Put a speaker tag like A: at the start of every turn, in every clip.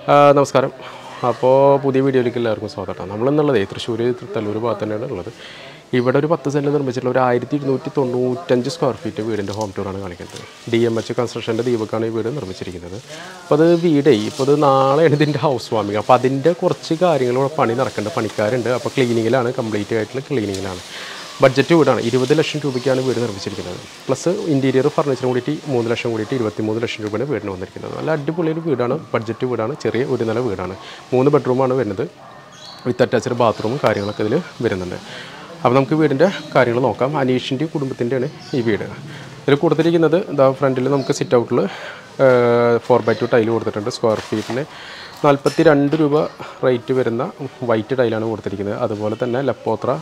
A: ആ, നമസ്കാരം അപ്പോൾ പുതിയ വീഡിയോയിലേക്ക് എല്ലാവർക്കും സ്വാഗതം നമ്മളെന്നുള്ളത് തൃശ്ശൂർ തല്ലൂർ ഭാഗത്ത് തന്നെയാണ് ഉള്ളത് ഇവിടെ ഒരു പത്ത് സെൻറ്റ് നിർമ്മിച്ചിട്ടുള്ള ഒരു ആയിരത്തി ഇരുന്നൂറ്റി തൊണ്ണൂറ്റഞ്ച് സ്ക്വയർ ഫീറ്റ് വീടിൻ്റെ ഹോം ടൂറാണ് കാണിക്കുന്നത് ഡി എം എച്ച് കൺസ്ട്രക്ഷൻ്റെ ദീപക്കാണ് ഈ വീട് നിർമ്മിച്ചിരിക്കുന്നത് അപ്പോൾ അത് വീടേ ഇപ്പോൾ അത് നാളെയാണ് ഇതിൻ്റെ ഹൗസ് വാമിങ് അപ്പോൾ അതിൻ്റെ കുറച്ച് കാര്യങ്ങൾ ഇവിടെ പണി നടക്കേണ്ട പണിക്കാരുണ്ട് അപ്പോൾ ക്ലീനിങ്ങിലാണ് കംപ്ലീറ്റ് ആയിട്ടുള്ള ക്ലീനിങ്ങിലാണ് ബഡ്ജറ്റ് വീടാണ് ഇരുപത് ലക്ഷം രൂപയ്ക്കാണ് വീട് നിർമ്മിച്ചിരിക്കുന്നത് പ്ലസ് ഇൻറ്റീരിയർ ഫർണിച്ചർ കൂടിയിട്ട് മൂന്ന് ലക്ഷം കൂടിയിട്ട് ഇരുപത്തി മൂന്ന് ലക്ഷം രൂപയാണ് വീടിന് വന്നിരിക്കുന്നത് നല്ല അടിപൊളി ഒരു വീടാണ് ബഡ്ജറ്റ് വീടാണ് ചെറിയ ഒരു നില വീടാണ് മൂന്ന് ബെഡ്റൂമാണ് വരുന്നത് വിത്ത് അറ്റാച്ച്ഡ് ബാത്റൂമും കാര്യങ്ങളൊക്കെ ഇതിൽ വരുന്നുണ്ട് അപ്പോൾ നമുക്ക് വീടിൻ്റെ കാര്യങ്ങൾ നോക്കാം അനീഷിൻ്റെ കുടുംബത്തിൻ്റെയാണ് ഈ വീട് ഇതിൽ കൊടുത്തിരിക്കുന്നത് ഇതാ ഫ്രണ്ടിൽ നമുക്ക് സിറ്റ് ഔട്ടിൽ ഫോർ ബൈ ടു ടൈൽ കൊടുത്തിട്ടുണ്ട് സ്ക്വയർ ഫീറ്റിന് നാൽപ്പത്തി രണ്ട് രൂപ റേറ്റ് വരുന്ന വൈറ്റ് ടൈലാണ് കൊടുത്തിരിക്കുന്നത് അതുപോലെ തന്നെ ലപ്പോത്ര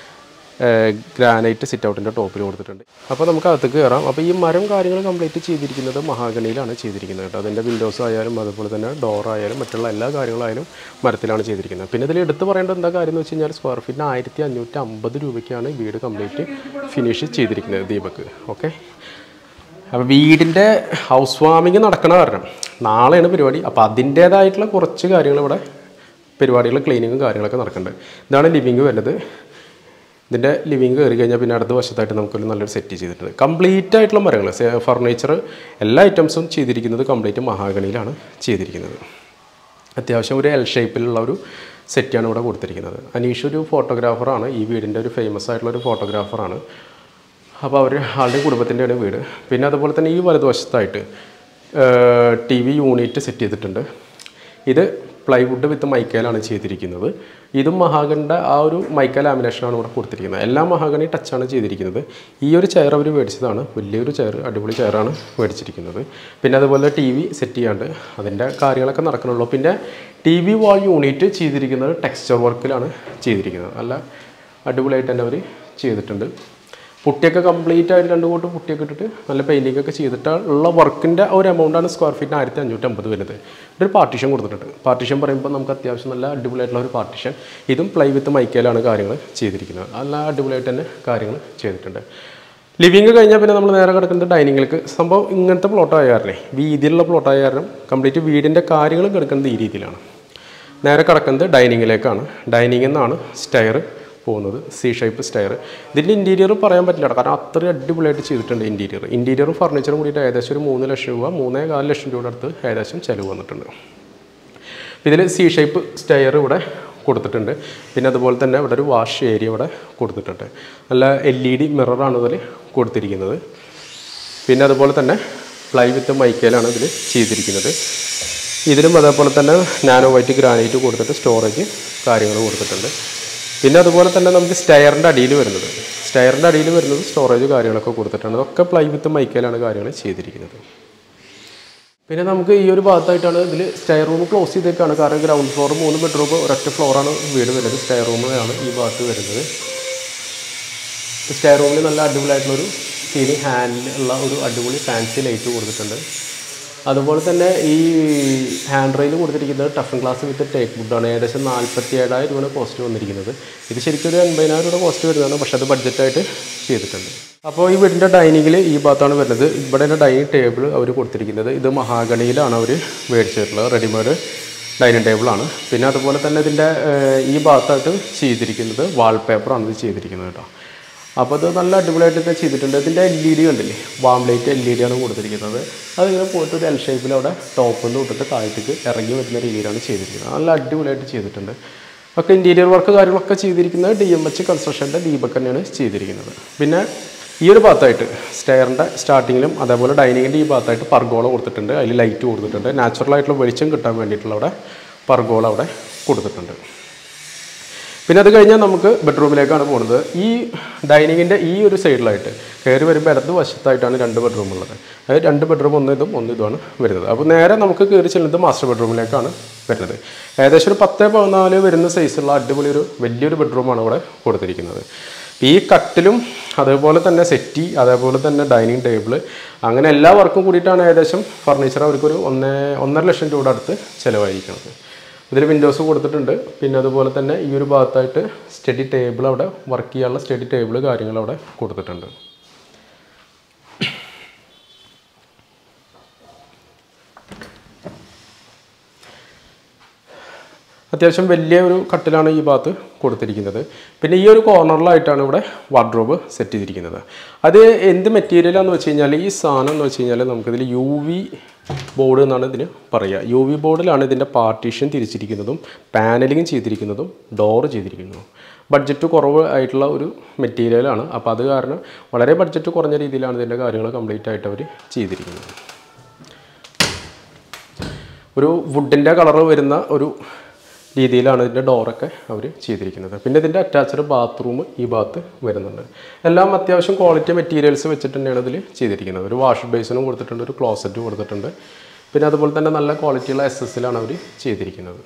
A: ഗ്രാനൈറ്റ് സിറ്റ് ഔട്ടിൻ്റെ ടോപ്പിൽ കൊടുത്തിട്ടുണ്ട് അപ്പോൾ നമുക്ക് അകത്തേക്ക് കയറാം അപ്പോൾ ഈ മരം കാര്യങ്ങൾ കംപ്ലീറ്റ് ചെയ്തിരിക്കുന്നത് മഹാഗണിയിലാണ് ചെയ്തിരിക്കുന്നത് കേട്ടോ അതിൻ്റെ വിൻഡോസ് ആയാലും അതുപോലെ തന്നെ ഡോർ ആയാലും മറ്റുള്ള എല്ലാ കാര്യങ്ങളായാലും മരത്തിലാണ് ചെയ്തിരിക്കുന്നത് പിന്നെ ഇതിൽ എടുത്ത് പറയേണ്ട എന്താ കാര്യം എന്ന് വെച്ച് കഴിഞ്ഞാൽ സ്ക്വയർ ഫീറ്റിന് ആയിരത്തി അഞ്ഞൂറ്റി അമ്പത് രൂപയ്ക്കാണ് ഈ വീട് കംപ്ലീറ്റ് ഫിനിഷ് ചെയ്തിരിക്കുന്നത് ദീപക്ക് ഓക്കെ അപ്പോൾ വീടിൻ്റെ ഹൗസ് വാമിങ് നടക്കണ കാരണം നാളെയാണ് പരിപാടി അപ്പോൾ അതിൻ്റേതായിട്ടുള്ള കുറച്ച് കാര്യങ്ങൾ ഇവിടെ പരിപാടികൾ ക്ലീനിങ്ങും കാര്യങ്ങളൊക്കെ നടക്കുന്നുണ്ട് ഇതാണ് ലിവിങ് വരുന്നത് ഇതിൻ്റെ ലിവിങ് കയറി കഴിഞ്ഞാൽ പിന്നെ അടുത്ത വശത്തായിട്ട് നമുക്കൊരു നല്ലൊരു സെറ്റ് ചെയ്തിട്ടുണ്ട് കംപ്ലീറ്റ് ആയിട്ടുള്ള മരങ്ങൾ ഫർണിച്ചർ എല്ലാ ഐറ്റംസും ചെയ്തിരിക്കുന്നത് കംപ്ലീറ്റ് മഹാഗണിയിലാണ് ചെയ്തിരിക്കുന്നത് അത്യാവശ്യം ഒരു എൽ ഷേപ്പിലുള്ള ഒരു സെറ്റാണ് ഇവിടെ കൊടുത്തിരിക്കുന്നത് അനീഷ് ഒരു ഫോട്ടോഗ്രാഫറാണ് ഈ വീടിൻ്റെ ഒരു ഫേമസ് ആയിട്ടുള്ള ഒരു ഫോട്ടോഗ്രാഫറാണ് അപ്പോൾ അവർ ആളുടെ കുടുംബത്തിൻ്റെയാണ് വീട് പിന്നെ അതുപോലെ തന്നെ ഈ വലതുവശത്തായിട്ട് ടി വി യൂണിറ്റ് സെറ്റ് ചെയ്തിട്ടുണ്ട് ഇത് പ്ലൈവുഡ് വിത്ത് മൈക്കയിലാണ് ചെയ്തിരിക്കുന്നത് ഇതും മഹാഗണിൻ്റെ ആ ഒരു മൈക്ക ലാമിനേഷനാണ് ഇവിടെ കൊടുത്തിരിക്കുന്നത് എല്ലാ മഹാഗണി ടച്ചാണ് ചെയ്തിരിക്കുന്നത് ഈ ഒരു ചെയർ അവർ മേടിച്ചതാണ് വലിയൊരു ചെയർ അടിപൊളി ചെയറാണ് മേടിച്ചിരിക്കുന്നത് പിന്നെ അതുപോലെ ടി വി സെറ്റ് ചെയ്യാണ്ട് അതിൻ്റെ കാര്യങ്ങളൊക്കെ നടക്കണുള്ളൂ പിന്നെ ടി വി വാൾ യൂണിറ്റ് ചെയ്തിരിക്കുന്നത് ടെക്സ്ചർ വർക്കിലാണ് ചെയ്തിരിക്കുന്നത് നല്ല അടിപൊളിയായിട്ട് തന്നെ അവർ ചെയ്തിട്ടുണ്ട് പുട്ടിയൊക്കെ കംപ്ലീറ്റ് ആയിട്ട് രണ്ട് കൂട്ട് പുട്ടിയൊക്കെ ഇട്ടിട്ട് നല്ല പെയിൻറ്റിംഗ് ഒക്കെ ചെയ്തിട്ട് ഉള്ള വർക്കിൻ്റെ ഒരു എമൗണ്ടാണ് സ്ക്വയർ ഫീറ്റിന് ആയിരത്തി അഞ്ഞൂറ്റി അമ്പത് വരുന്നത് ഒരു പാർട്ടീഷൻ കൊടുത്തിട്ടുണ്ട് പാർട്ടീഷൻ പറയുമ്പോൾ നമുക്ക് അത്യാവശ്യം നല്ല അടിപൊളിയായിട്ടുള്ള ഒരു പാർട്ടീഷൻ ഇതും പ്ലൈ വിത്ത് മൈക്കയിലാണ് കാര്യങ്ങൾ ചെയ്തിരിക്കുന്നത് നല്ല അടിപൊളിയായിട്ട് തന്നെ കാര്യങ്ങൾ ചെയ്തിട്ടുണ്ട് ലിവിങ് കഴിഞ്ഞാൽ പിന്നെ നമ്മൾ നേരെ കിടക്കുന്നത് ഡൈനിങ്ങിലേക്ക് സംഭവം ഇങ്ങനത്തെ പ്ലോട്ട് ആയ കാരണേ വീതിയിലുള്ള പ്ലോട്ട് ആയ കാരണം കംപ്ലീറ്റ് വീടിൻ്റെ കാര്യങ്ങളും കിടക്കുന്നത് ഈ രീതിയിലാണ് നേരെ കിടക്കുന്നത് ഡൈനിങ്ങിലേക്കാണ് ഡൈനിങ്ങിൽ നിന്നാണ് സ്റ്റയർ പോകുന്നത് സി ഷേപ്പ് സ്റ്റയർ ഇതിൻ്റെ ഇൻറ്റീരിയർ പറയാൻ പറ്റില്ല കാരണം അത്രയും അടിപൊളിയായിട്ട് ചെയ്തിട്ടുണ്ട് ഇൻറ്റീരിയർ ഇൻറ്റീരിയറും ഫർണിച്ചറും കൂടിയിട്ട് ഏകദേശം ഒരു മൂന്ന് ലക്ഷം രൂപ മൂന്നേ കാല് ലക്ഷം രൂപയുടെ അടുത്ത് ഏകദേശം ചിലവ് വന്നിട്ടുണ്ട് ഇതിൽ സി ഷേപ്പ് സ്റ്റയർ ഇവിടെ കൊടുത്തിട്ടുണ്ട് പിന്നെ അതുപോലെ തന്നെ ഇവിടെ ഒരു വാഷ് ഏരിയ ഇവിടെ കൊടുത്തിട്ടുണ്ട് നല്ല എൽ ഇ ഡി മിററാണ് ഇതിൽ കൊടുത്തിരിക്കുന്നത് പിന്നെ അതുപോലെ തന്നെ പ്ലൈ വിത്ത് മൈക്കയിലാണ് ഇതിൽ ചെയ്തിരിക്കുന്നത് ഇതിലും അതേപോലെ തന്നെ നാനോ വൈറ്റ് ഗ്രാനൈറ്റ് കൊടുത്തിട്ട് സ്റ്റോറേജ് കാര്യങ്ങൾ കൊടുത്തിട്ടുണ്ട് പിന്നെ അതുപോലെ തന്നെ നമുക്ക് സ്റ്റയറിൻ്റെ അടിയിൽ വരുന്നത് സ്റ്റയറിൻ്റെ അടിയിൽ വരുന്നത് സ്റ്റോറേജ് കാര്യങ്ങളൊക്കെ കൊടുത്തിട്ടുണ്ട് അതൊക്കെ പ്ലൈ വിത്ത് മൈക്കയിലാണ് കാര്യങ്ങൾ ചെയ്തിരിക്കുന്നത് പിന്നെ നമുക്ക് ഈ ഒരു ഭാഗത്തായിട്ടാണ് ഇതിൽ സ്റ്റയർ റൂം ക്ലോസ് ചെയ്തേക്കാണ് കാരണം ഗ്രൗണ്ട് ഫ്ലോർ മൂന്ന് ബെഡ്റൂം ഒരൊറ്റ ഫ്ലോറാണ് വീട് വരുന്നത് സ്റ്റയർ റൂമിലാണ് ഈ ഭാഗത്ത് വരുന്നത് സ്റ്റയർ റൂമിൽ നല്ല അടിപൊളിയായിട്ടുള്ളൊരു സീലിംഗ് ഹാൻഡിൽ ഉള്ള ഒരു അടിപൊളി ഫാൻസി ലൈറ്റ് കൊടുത്തിട്ടുണ്ട് അതുപോലെ തന്നെ ഈ ഹാൻഡ് റെയിൽ കൊടുത്തിരിക്കുന്നത് ടഫൻ ഗ്ലാസ് വിത്ത് ടേക്ക് വുഡാണ് ഏകദേശം നാൽപ്പത്തി ഏഴായിരം രൂപയുടെ കോസ്റ്റ് വന്നിരിക്കുന്നത് ഇത് ശരിക്കും ഒരു എൺപതിനായിരം രൂപയുടെ കോസ്റ്റ് വരുന്നതാണ് പക്ഷേ അത് ബഡ്ജറ്റായിട്ട് ചെയ്തിട്ടുണ്ട് അപ്പോൾ ഈ വീടിൻ്റെ ഡൈനിങ്ങിൽ ഈ ഭാഗത്താണ് വരുന്നത് ഇവിടെ ഡൈനിങ് ടേബിൾ അവർ കൊടുത്തിരിക്കുന്നത് ഇത് മഹാഗണിയിലാണ് അവർ മേടിച്ചിട്ടുള്ളത് റെഡിമെയ്ഡ് ഡൈനിങ് ടേബിളാണ് പിന്നെ അതുപോലെ തന്നെ ഇതിൻ്റെ ഏഹ്, ഈ ഭാഗത്തായിട്ട് ചെയ്തിരിക്കുന്നത് വാൾപേപ്പറാണ് ഇത് ചെയ്തിരിക്കുന്നത് കേട്ടോ അപ്പോൾ അത് നല്ല അടിപൊളിയായിട്ട് തന്നെ ചെയ്തിട്ടുണ്ട് ഇതിൻ്റെ എൽ ഇ ഡി കണ്ടില്ലേ warm light L E D ആണ് കൊടുത്തിരിക്കുന്നത് അതിങ്ങനെ പോയിട്ട് ഒരു എൽ ഷേപ്പിൽ അവിടെ ടോപ്പിൽ നിന്ന് തൊട്ടിട്ട് താഴത്തേക്ക് ഇറങ്ങി വരുന്ന രീതിയിലാണ് ചെയ്തിരിക്കുന്നത് നല്ല അടിപൊളിയായിട്ട് ചെയ്തിട്ടുണ്ട് ഒക്കെ ഇൻറ്റീരിയർ വർക്ക് കാര്യങ്ങളൊക്കെ ചെയ്തിരിക്കുന്നത് ഡി എം എച്ച് കൺസ്ട്രക്ഷൻ്റെ ദീപക് തന്നെയാണ് ചെയ്തിരിക്കുന്നത് പിന്നെ ഈ ഒരു ഭാഗത്തായിട്ട് സ്റ്റെയറിൻ്റെ സ്റ്റാർട്ടിങ്ങിലും അതേപോലെ ഡൈനിങ്ങിൻ്റെ ഈ ഭാഗത്തായിട്ട് പർഗോള കൊടുത്തിട്ടുണ്ട് അതിൽ ലൈറ്റ് കൊടുത്തിട്ടുണ്ട് നാച്ചുറൽ ആയിട്ടുള്ള വെളിച്ചം കിട്ടാൻ വേണ്ടിയിട്ടുള്ള അവിടെ പർഗോള അവിടെ കൊടുത്തിട്ടുണ്ട് പിന്നെ അത് കഴിഞ്ഞാൽ നമുക്ക് ബെഡ്റൂമിലേക്കാണ് പോകുന്നത് ഈ ഡൈനിങ്ങിൻ്റെ ഈ ഒരു സൈഡിലായിട്ട് കയറി വരുമ്പോൾ ഇടത് വശത്തായിട്ടാണ് രണ്ട് ബെഡ്റൂം ഉള്ളത് അതായത് രണ്ട് ബെഡ്റൂം ഒന്ന് ഇതും ഒന്ന് ഇതുമാണ് വരുന്നത് അപ്പോൾ നേരെ നമുക്ക് കയറി ചെല്ലുന്നത് മാസ്റ്റർ ബെഡ്റൂമിലേക്കാണ് വരുന്നത് ഏകദേശം ഒരു പത്ത് പതിനാല് വരുന്ന സൈസുള്ള അടിപൊളി ഒരു വലിയൊരു ബെഡ്റൂമാണ് ഇവിടെ കൊടുത്തിരിക്കുന്നത് ഈ കട്ടിലും അതേപോലെ തന്നെ സെറ്റി അതേപോലെ തന്നെ ഡൈനിങ് ടേബിൾ അങ്ങനെ എല്ലാ വർക്കും കൂടിയിട്ടാണ് ഏകദേശം ഫർണിച്ചർ അവർക്കൊരു ഒന്നേ ഒന്നര ലക്ഷം രൂപയുടെ അടുത്ത് ചിലവായിരിക്കുന്നത് ഇതിൽ വിൻഡോസ് കൊടുത്തിട്ടുണ്ട് പിന്നെ അതുപോലെ തന്നെ ഈ ഒരു ഭാഗത്തായിട്ട് സ്റ്റഡി ടേബിൾ അവിടെ വർക്ക് ചെയ്യാനുള്ള സ്റ്റഡി ടേബിൾ കാര്യങ്ങൾ അവിടെ കൊടുത്തിട്ടുണ്ട് അത്യാവശ്യം വലിയ ഒരു കട്ടിലാണ് ഈ ഭാഗത്ത് കൊടുത്തിരിക്കുന്നത് പിന്നെ ഈ ഒരു കോർണറിലായിട്ടാണ് ഇവിടെ വാർഡ്രോബ് സെറ്റ് ചെയ്തിരിക്കുന്നത് അത് എന്ത് മെറ്റീരിയലാണെന്ന് വെച്ച് കഴിഞ്ഞാൽ ഈ സാധനം എന്ന് വെച്ച് കഴിഞ്ഞാൽ നമുക്കിതിൽ യു വി ബോർഡ് എന്നാണ് ഇതിന് പറയുക യു വി ബോർഡിലാണ് ഇതിൻ്റെ പാർട്ടീഷൻ തിരിച്ചിരിക്കുന്നതും പാനലിങ് ചെയ്തിരിക്കുന്നതും ഡോറ് ചെയ്തിരിക്കുന്നതും ബഡ്ജറ്റ് കുറവ് ആയിട്ടുള്ള ഒരു മെറ്റീരിയലാണ് അപ്പോൾ അത് കാരണം വളരെ ബഡ്ജറ്റ് കുറഞ്ഞ രീതിയിലാണ് ഇതിൻ്റെ കാര്യങ്ങൾ കംപ്ലീറ്റ് ആയിട്ട് അവർ ചെയ്തിരിക്കുന്നത് ഒരു വുഡിൻ്റെ കളറ് വരുന്ന ഒരു രീതിയിലാണ് ഇതിൻ്റെ ഡോറൊക്കെ അവർ ചെയ്തിരിക്കുന്നത് പിന്നെ ഇതിൻ്റെ അറ്റാച്ച്ഡ് ബാത്റൂം ഈ ഭാഗത്ത് വരുന്നുണ്ട് എല്ലാം അത്യാവശ്യം ക്വാളിറ്റി മെറ്റീരിയൽസ് വെച്ചിട്ട് തന്നെയാണ് ഇതിൽ ചെയ്തിരിക്കുന്നത് ഒരു വാഷ് ബേസിനും കൊടുത്തിട്ടുണ്ട് ഒരു ക്ലോസറ്റ് കൊടുത്തിട്ടുണ്ട് പിന്നെ അതുപോലെ തന്നെ നല്ല ക്വാളിറ്റിയുള്ള എസ് എസിലാണ് അവർ ചെയ്തിരിക്കുന്നത്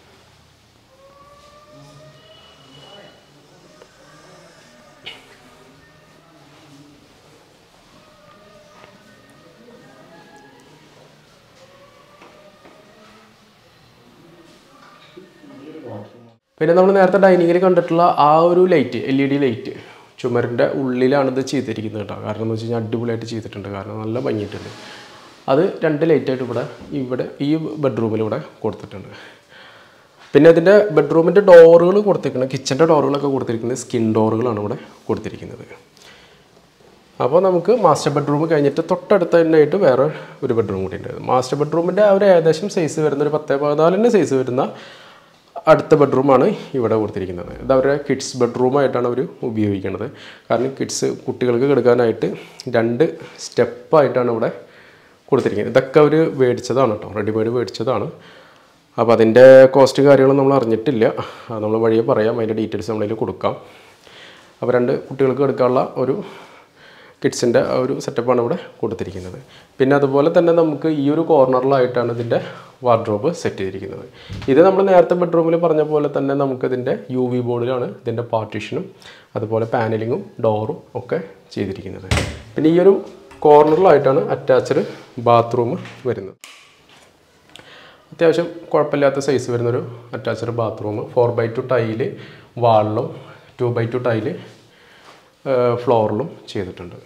A: പിന്നെ നമ്മൾ നേരത്തെ ഡൈനിങ്ങിൽ കണ്ടിട്ടുള്ള ആ ഒരു light L E D light ചുമരിൻ്റെ ഉള്ളിലാണ് ഇത് ചെയ്തിരിക്കുന്നത് കേട്ടോ കാരണം എന്ന് വെച്ച് കഴിഞ്ഞാൽ അടിപൊളിയായിട്ട് ചെയ്തിട്ടുണ്ട് കാരണം നല്ല ഭംഗിയിട്ടുണ്ട് അത് രണ്ട് ലൈറ്റായിട്ട് ഇവിടെ ഇവിടെ ഈ ബെഡ്റൂമിൽ ഇവിടെ കൊടുത്തിട്ടുണ്ട് പിന്നെ അതിൻ്റെ ബെഡ്റൂമിൻ്റെ ഡോറുകൾ കൊടുത്തിരിക്കുന്നത് കിച്ചൻ്റെ ഡോറുകളൊക്കെ കൊടുത്തിരിക്കുന്നത് സ്കിൻ ഡോറുകളാണ് ഇവിടെ കൊടുത്തിരിക്കുന്നത് അപ്പോൾ നമുക്ക് മാസ്റ്റർ ബെഡ്റൂം കഴിഞ്ഞിട്ട് തൊട്ടടുത്ത് തന്നെ ആയിട്ട് വേറെ ഒരു ബെഡ്റൂം കൂടി ഉണ്ട് മാസ്റ്റർ ബെഡ്റൂമിൻ്റെ ആ ഒരു ഏകദേശം സൈസ് വരുന്ന ഒരു പത്ത് പതിനാലിൻ്റെ സൈസ് വരുന്ന അടുത്ത ബെഡ്റൂമാണ് ഇവിടെ കൊടുത്തിരിക്കുന്നത് ഇത് അവരുടെ കിഡ്സ് ബെഡ്റൂമായിട്ടാണ് അവർ ഉപയോഗിക്കുന്നത് കാരണം കിഡ്സ് കുട്ടികൾക്ക് കിടക്കാനായിട്ട് രണ്ട് സ്റ്റെപ്പായിട്ടാണ് ഇവിടെ കൊടുത്തിരിക്കുന്നത് ഇതൊക്കെ അവർ മേടിച്ചതാണ് കേട്ടോ റെഡിമെയ്ഡ് മേടിച്ചതാണ് അപ്പോൾ അതിൻ്റെ കോസ്റ്റ് കാര്യങ്ങളും നമ്മൾ അറിഞ്ഞിട്ടില്ല അത് നമ്മൾ വഴിയെ പറയാം അതിൻ്റെ ഡീറ്റെയിൽസ് നമ്മളതിൽ കൊടുക്കാം അപ്പോൾ രണ്ട് കുട്ടികൾക്ക് എടുക്കാനുള്ള ഒരു കിഡ്സിൻ്റെ ആ ഒരു സെറ്റപ്പാണ് ഇവിടെ കൊടുത്തിരിക്കുന്നത് പിന്നെ അതുപോലെ തന്നെ നമുക്ക് ഈ ഒരു കോർണറിലായിട്ടാണ് ഇതിൻ്റെ വാർഡ്രോബ് സെറ്റ് ചെയ്തിരിക്കുന്നത് ഇത് നമ്മൾ നേരത്തെ ബെഡ്റൂമിൽ പറഞ്ഞ പോലെ തന്നെ നമുക്കിതിൻ്റെ യു വി ബോർഡിലാണ് ഇതിൻ്റെ പാർട്ടീഷനും അതുപോലെ പാനലിങ്ങും ഡോറും ഒക്കെ ചെയ്തിരിക്കുന്നത് പിന്നെ ഈ ഒരു കോർണറിലായിട്ടാണ് അറ്റാച്ച്ഡ് ബാത്റൂം വരുന്നത് അത്യാവശ്യം കുഴപ്പമില്ലാത്ത സൈസ് വരുന്നൊരു attached bathroom four by two tile വാളിലും ടു ബൈ ടു ടൈല് ഫ്ലോറിലും ചെയ്തിട്ടുണ്ട്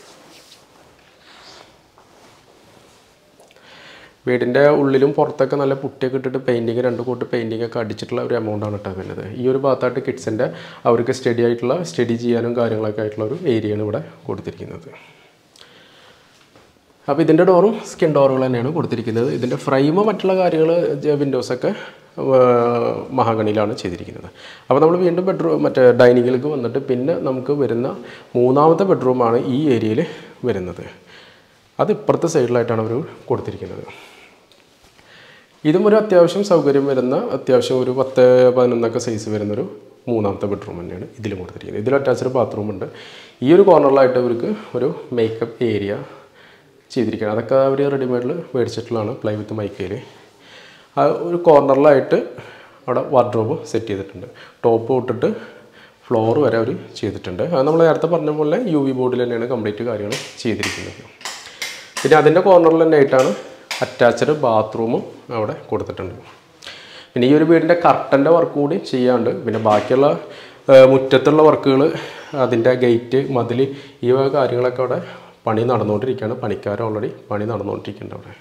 A: വീടിൻ്റെ ഉള്ളിലും പുറത്തൊക്കെ നല്ല പുട്ടിയൊക്കെ ഇട്ടിട്ട് പെയിൻറ്റിങ് രണ്ട് കൂട്ട് പെയിൻറ്റിങ് ഒക്കെ അടിച്ചിട്ടുള്ള ഒരു എമൗണ്ടാണ് കേട്ടോ വരുന്നത് ഈ ഒരു ഭാഗത്തായിട്ട് കിഡ്സിൻ്റെ അവർക്ക് സ്റ്റഡി ആയിട്ടുള്ള സ്റ്റഡി ചെയ്യാനും കാര്യങ്ങളൊക്കെ ആയിട്ടുള്ള ഒരു ഏരിയയാണ് ഇവിടെ കൊടുത്തിരിക്കുന്നത് അപ്പോൾ ഇതിൻ്റെ ഡോറും സ്കിൻ ഡോറുകൾ തന്നെയാണ് കൊടുത്തിരിക്കുന്നത് ഇതിൻ്റെ ഫ്രെയിമ് മറ്റുള്ള കാര്യങ്ങൾ വിൻഡോസൊക്കെ മഹാഗണിയിലാണ് ചെയ്തിരിക്കുന്നത് അപ്പോൾ നമ്മൾ വീണ്ടും ബെഡ്റൂം മറ്റേ ഡൈനിങ്ങിലേക്ക് വന്നിട്ട് പിന്നെ നമുക്ക് വരുന്ന മൂന്നാമത്തെ ബെഡ്റൂമാണ് ഈ ഏരിയയിൽ വരുന്നത് അത് ഇപ്പുറത്തെ സൈഡിലായിട്ടാണ് അവർ കൊടുത്തിരിക്കുന്നത് ഇതും ഒരു അത്യാവശ്യം സൗകര്യം വരുന്ന അത്യാവശ്യം ഒരു പത്ത് പതിനൊന്നൊക്കെ സൈസ് വരുന്നൊരു മൂന്നാമത്തെ ബെഡ്റൂം തന്നെയാണ് ഇതിലും കൊടുത്തിരിക്കുന്നത് ഇതിൽ അറ്റാച്ച്ഡ് ബാത്റൂം ഉണ്ട് ഈ ഒരു കോർണറിലായിട്ട് അവർക്ക് ഒരു മേക്കപ്പ് ഏരിയ ചെയ്തിരിക്കുകയാണ് അതൊക്കെ അവർ റെഡിമെയ്ഡിൽ മേടിച്ചിട്ടുള്ളതാണ് പ്ലൈ വിത്ത് മൈക്കയിൽ ആ ഒരു കോർണറിലായിട്ട് അവിടെ വാർഡ്രോബ് സെറ്റ് ചെയ്തിട്ടുണ്ട് ടോപ്പ് തൊട്ടിട്ട് ഫ്ലോർ വരെ അവർ ചെയ്തിട്ടുണ്ട് അത് നമ്മൾ നേരത്തെ പറഞ്ഞ പോലെ യു വി ബോർഡിൽ തന്നെയാണ് കംപ്ലീറ്റ് കാര്യങ്ങൾ ചെയ്തിരിക്കുന്നത് പിന്നെ അതിൻ്റെ കോർണറിൽ തന്നെ ആയിട്ടാണ് അറ്റാച്ച്ഡ് ബാത്റൂമും അവിടെ കൊടുത്തിട്ടുണ്ട് പിന്നെ ഈ ഒരു വീടിൻ്റെ കർട്ടൻ്റെ വർക്ക് കൂടി ചെയ്യാണ്ട് പിന്നെ ബാക്കിയുള്ള ആ, മുറ്റത്തുള്ള വർക്കുകൾ അതിൻ്റെ ഗേറ്റ് മതിൽ ഈ വക കാര്യങ്ങളൊക്കെ അവിടെ പണി നടന്നുകൊണ്ടിരിക്കുകയാണ് പണിക്കാർ ഓൾറെഡി പണി നടന്നുകൊണ്ടിരിക്കുന്നുണ്ട് അവിടെ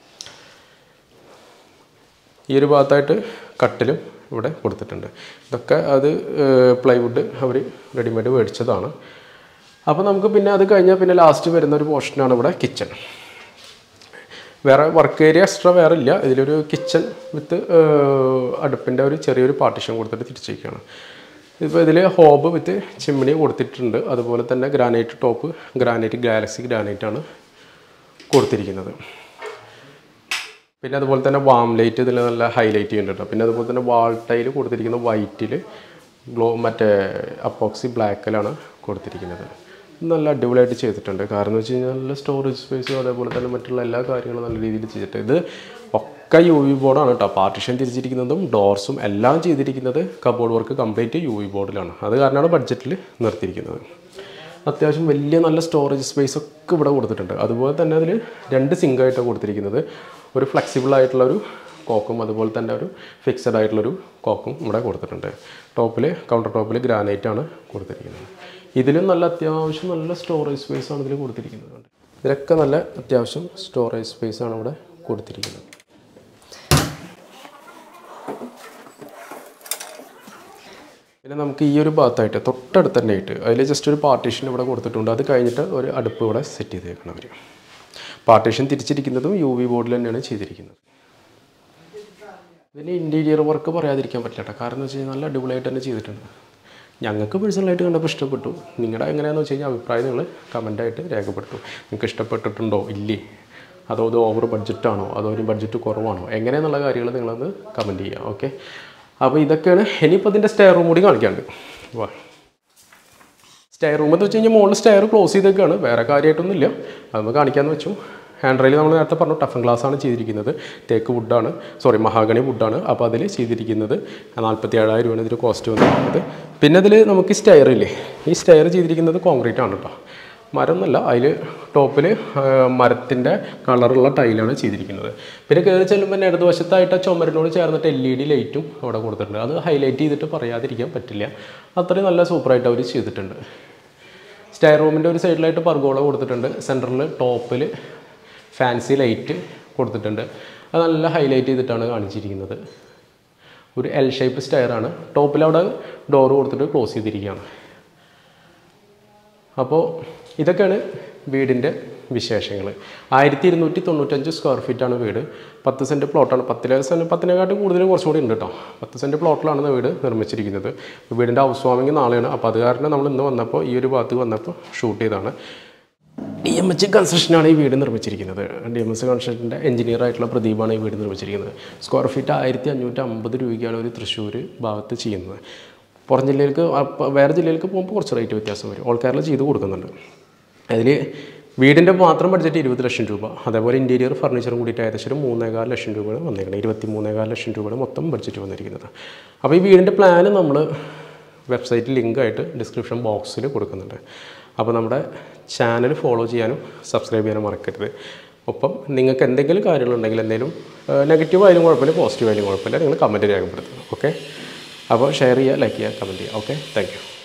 A: ഈ ഒരു ഭാഗത്തായിട്ട് കട്ടിലും ഇവിടെ കൊടുത്തിട്ടുണ്ട് ഇതൊക്കെ അത് പ്ലൈവുഡ് അവർ റെഡിമെയ്ഡ് മേടിച്ചതാണ് അപ്പോൾ നമുക്ക് പിന്നെ അത് കഴിഞ്ഞാൽ പിന്നെ ലാസ്റ്റ് വരുന്ന ഒരു പോർഷനാണ് ഇവിടെ കിച്ചൺ വേറെ വർക്ക് ഏരിയ എക്സ്ട്രാ വേറെ ഇല്ല ഇതിലൊരു കിച്ചൺ വിത്ത് അടുപ്പിൻ്റെ ഒരു ചെറിയൊരു പാർട്ടിഷൻ കൊടുത്തിട്ട് തിരിച്ചേക്കാണ് ഇപ്പോൾ ഇതിൽ ഹോബ് വിത്ത് ചിമ്മിണി കൊടുത്തിട്ടുണ്ട് അതുപോലെ തന്നെ granite top granite galaxy granite ആണ് കൊടുത്തിരിക്കുന്നത് പിന്നെ അതുപോലെ തന്നെ വാം ലൈറ്റ് ഇതിൽ നല്ല ഹൈലൈറ്റ് ചെയ്യുന്നുണ്ട് കേട്ടോ പിന്നെ അതുപോലെ തന്നെ വാൾ ടൈൽ കൊടുത്തിരിക്കുന്നത് വൈറ്റിൽ ഗ്ലോ മറ്റേ അപ്പോക്സി ബ്ലാക്കിലാണ് കൊടുത്തിരിക്കുന്നത് നല്ല അടിപൊളിയായിട്ട് ചെയ്തിട്ടുണ്ട് കാരണം എന്ന് വെച്ച് കഴിഞ്ഞാൽ നല്ല സ്റ്റോറേജ് സ്പേസും അതേപോലെ തന്നെ മറ്റുള്ള എല്ലാ കാര്യങ്ങളും നല്ല രീതിയിൽ ചെയ്തിട്ട് ഇത് ഒക്കെ യു വി ബോർഡാണ് കേട്ടോ പാർട്ടിഷൻ തിരിച്ചിരിക്കുന്നതും ഡോർസും എല്ലാം ചെയ്തിരിക്കുന്നത് cupboard work complete U V ബോർഡിലാണ് അത് കാരണമാണ് ബഡ്ജറ്റിൽ നിർത്തിയിരിക്കുന്നത് അത്യാവശ്യം വലിയ നല്ല സ്റ്റോറേജ് സ്പേസ് ഒക്കെ ഇവിടെ കൊടുത്തിട്ടുണ്ട് അതുപോലെ തന്നെ അതിൽ രണ്ട് സിങ്കായിട്ടാണ് കൊടുത്തിരിക്കുന്നത് ഒരു ഫ്ലെക്സിബിൾ ആയിട്ടുള്ള ഒരു കോക്കും അതുപോലെ തന്നെ ഒരു ഫിക്സഡ് ആയിട്ടുള്ളൊരു കോക്കും ഇവിടെ കൊടുത്തിട്ടുണ്ട് ടോപ്പിൽ കൗണ്ടർ ടോപ്പിൽ ഗ്രാനൈറ്റ് ആണ് കൊടുത്തിരിക്കുന്നത് ഇതിലും നല്ല അത്യാവശ്യം നല്ല സ്റ്റോറേജ് സ്പേസ് ആണ് ഇതിൽ കൊടുത്തിരിക്കുന്നത് ഇതിലൊക്കെ നല്ല അത്യാവശ്യം സ്റ്റോറേജ് സ്പേസ് ആണ് ഇവിടെ കൊടുത്തിരിക്കുന്നത് പിന്നെ നമുക്ക് ഈ ഒരു ഭാഗത്തായിട്ട് തൊട്ടടുത്ത് തന്നെ ആയിട്ട് അതിൽ ജസ്റ്റ് ഒരു പാർട്ടീഷൻ ഇവിടെ കൊടുത്തിട്ടുണ്ട് അത് കഴിഞ്ഞിട്ട് ഒരു അടുപ്പ് ഇവിടെ സെറ്റ് ചെയ്തേക്കണം അവർ പാർട്ടീഷൻ തിരിച്ചിരിക്കുന്നതും യു വി ബോർഡിൽ തന്നെയാണ് ചെയ്തിരിക്കുന്നത് ഇതിന് ഇൻറ്റീരിയർ വർക്ക് പറയാതിരിക്കാൻ പറ്റില്ല കേട്ടോ കാരണം എന്ന് വെച്ച് കഴിഞ്ഞാൽ നല്ല അടിപൊളിയായിട്ട് തന്നെ ചെയ്തിട്ടുണ്ട് ഞങ്ങൾക്ക് പേഴ്സണലായിട്ട് കണ്ടപ്പോൾ ഇഷ്ടപ്പെട്ടു നിങ്ങളുടെ എങ്ങനെയാണെന്ന് വെച്ച് കഴിഞ്ഞാൽ അഭിപ്രായം നിങ്ങൾ കമൻറ്റായിട്ട് രേഖപ്പെടുത്തും നിങ്ങൾക്ക് ഇഷ്ടപ്പെട്ടിട്ടുണ്ടോ ഇല്ലേ അതോ ഇത് ഓവർ ബഡ്ജറ്റാണോ അതോ ഒരു ബഡ്ജറ്റ് കുറവാണോ എങ്ങനെയെന്നുള്ള കാര്യങ്ങൾ നിങ്ങളത് കമൻറ്റ് ചെയ്യുക ഓക്കെ അപ്പോൾ ഇതൊക്കെയാണ് ഇനിയിപ്പോൾ ഇതിൻ്റെ സ്റ്റെയർ റൂം കൂടി കാണിക്കാണ്ട് വാ സ്റ്റെയർ റൂം എന്ന് വെച്ച് കഴിഞ്ഞാൽ മുകളിൽ സ്റ്റെയർ ക്ലോസ് ചെയ്തേക്കാണ് വേറെ കാര്യമായിട്ടൊന്നുമില്ല അത് നമുക്ക് കാണിക്കാമെന്ന് വെച്ചു ഹാൻഡ് റെയിൽ നമ്മൾ നേരത്തെ പറഞ്ഞു ടഫൻ ഗ്ലാസ് ആണ് ചെയ്തിരിക്കുന്നത് തേക്ക് വുഡാണ് സോറി മഹാഗണി വുഡാണ് അപ്പോൾ അതിൽ ചെയ്തിരിക്കുന്നത് നാൽപ്പത്തി ഏഴായിരം രൂപയാണ് ഇതിന് കോസ്റ്റ് വന്നിരിക്കുന്നത് പിന്നെ ഇതിൽ നമുക്ക് സ്റ്റെയർ ഇല്ലേ ഈ സ്റ്റെയർ ചെയ്തിരിക്കുന്നത് കോൺക്രീറ്റ് ആണ് കേട്ടോ മരം എന്നല്ല അതിൽ ടോപ്പിൽ മരത്തിൻ്റെ കളറുള്ള ടൈലാണ് ചെയ്തിരിക്കുന്നത് പിന്നെ കയറി ചെല്ലുമ്പോൾ തന്നെ ഇടതുവശത്തായിട്ട് ആ ചുമരിനോട് ചേർന്നിട്ട് എൽ ഇ ഡി ലൈറ്റും അവിടെ കൊടുത്തിട്ടുണ്ട് അത് ഹൈലൈറ്റ് ചെയ്തിട്ട് പറയാതിരിക്കാൻ പറ്റില്ല അത്രയും നല്ല സൂപ്പറായിട്ട് അവർ ചെയ്തിട്ടുണ്ട് സ്റ്റെയർ റൂമിൻ്റെ ഒരു സൈഡിലായിട്ട് പർഗോള കൊടുത്തിട്ടുണ്ട് സെൻറ്ററിൽ ടോപ്പിൽ ഫാൻസി ലൈറ്റ് കൊടുത്തിട്ടുണ്ട് അത് നല്ല ഹൈലൈറ്റ് ചെയ്തിട്ടാണ് കാണിച്ചിരിക്കുന്നത് ഒരു എൽ ഷേപ്പ് സ്റ്റെയറാണ് ടോപ്പിൽ അവിടെ ഡോറ് കൊടുത്തിട്ട് ക്ലോസ് ചെയ്തിരിക്കുകയാണ് അപ്പോൾ ഇതൊക്കെയാണ് വീടിൻ്റെ വിശേഷങ്ങൾ ആയിരത്തി ഇരുന്നൂറ്റി തൊണ്ണൂറ്റഞ്ച് സ്ക്വയർ ഫീറ്റാണ് വീട് പത്ത് സെൻറ്റ് പ്ലോട്ടാണ് പത്തിലെ സെൻറ്റ് പത്തിനെക്കാട്ടും കൂടുതൽ കുറച്ചും കൂടി ഉണ്ട് കേട്ടോ പത്ത് സെൻറ്റ് പ്ലോട്ടിലാണ് വീട് നിർമ്മിച്ചിരിക്കുന്നത് വീടിൻ്റെ ഹൗസ് വാമിങ് നാളെയാണ് അപ്പോൾ അത് കാരണം നമ്മൾ ഇന്ന് വന്നപ്പോൾ ഈ ഒരു ഭാഗത്ത് വന്നപ്പോൾ ഷൂട്ട് ചെയ്തതാണ് ഡി എം എച്ച് കൺസ്ട്രക്ഷനാണ് ഈ വീട് നിർമ്മിച്ചിരിക്കുന്നത് ഡി എം എച്ച് കൺസ്ട്രക്ഷൻ്റെ എഞ്ചിനീയർ ആയിട്ടുള്ള പ്രദീപാണ് ഈ വീട് നിർമ്മിച്ചിരിക്കുന്നത് സ്ക്വയർ ഫീറ്റ് ആയിരത്തി അഞ്ഞൂറ്റി അമ്പത് രൂപയ്ക്കാണ് ഒരു തൃശ്ശൂർ ഭാഗത്ത് ചെയ്യുന്നത് പുറം ജില്ലയിലേക്ക് അപ്പ- വേറെ ജില്ലയിലേക്ക് പോകുമ്പോൾ കുറച്ച് റേറ്റ് വ്യത്യാസം വരും ഓൾ കേരള ചെയ്ത് കൊടുക്കുന്നുണ്ട് അതിൽ വീടിൻ്റെ മാത്രം ബഡ്ജറ്റ് ഇരുപത് ലക്ഷം രൂപ അതേപോലെ ഇൻറ്റീരിയർ ഫർണിച്ചറും കൂടിയിട്ട് ഏകദേശം ഒരു മൂന്നേകാൽ ലക്ഷം രൂപയാണ് വന്നിരിക്കുന്നത് ഇരുപത്തി മൂന്നേകാൽ ലക്ഷം രൂപയാണ് മൊത്തം ബഡ്ജറ്റ് വന്നിരിക്കുന്നത് അപ്പോൾ ഈ വീടിൻ്റെ പ്ലാന് നമ്മൾ വെബ്സൈറ്റിൽ ലിങ്കായിട്ട് ഡിസ്ക്രിപ്ഷൻ ബോക്സിൽ കൊടുക്കുന്നുണ്ട് അപ്പോൾ നമ്മുടെ ചാനൽ ഫോളോ ചെയ്യാനും സബ്സ്ക്രൈബ് ചെയ്യാനും മറക്കരുത് ഒപ്പം നിങ്ങൾക്ക് എന്തെങ്കിലും കാര്യങ്ങളുണ്ടെങ്കിൽ എന്തെങ്കിലും നെഗറ്റീവ് ആയാലും കുഴപ്പമില്ല പോസിറ്റീവ് ആയാലും കുഴപ്പമില്ല നിങ്ങൾ കമൻറ്റ് രേഖപ്പെടുത്തുക ഓക്കെ അപ്പോൾ ഷെയർ ചെയ്യുക ലൈക്ക് ചെയ്യുക കമൻറ്റ് ചെയ്യുക ഓക്കെ താങ്ക് യു